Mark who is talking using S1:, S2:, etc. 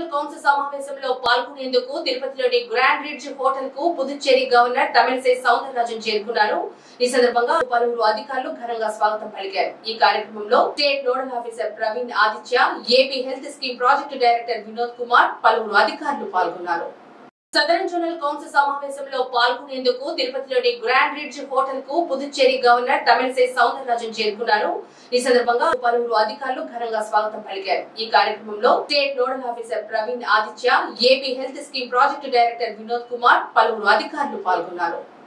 S1: general council సమావేశంలో పాల్గొనేందుకు తిరుపతిలోని గ్రాండ్ రిడ్జ్ హోటల్ కు పుదుచ్చేరి గవర్నర్ తమిళసై సౌందరరాజన్ చేరుకున్నారు ఈ సందర్భంగా పలువురు అధికారులు ఘనంగా స్వాగతం పలికారు ఈ కార్యక్రమంలో state nodal officer Praveen Aditya AP health scheme project director Vinod Kumar పలువురు అధికారులు పాల్గొన్నారు సదరన్ జనరల్ కౌన్సిల్ సమావేశంలో పాల్గొనేందుకు తిరుపతిలోని గ్రాండ్ రిడ్జ్ హోటల్ కు పుదుచ్చేరి గవర్నర్ తమిళసై సౌందరరాజన్ చేరుకున్నారు ఈ సందర్భంగా పలువురు అధికారులు ఘనంగా స్వాగతం పలికారు ఈ కార్యక్రమంలో state nodal officer Praveen Aditya AP health scheme project director Vinod Kumar పలువురు అధికారులు పాల్గొన్నారు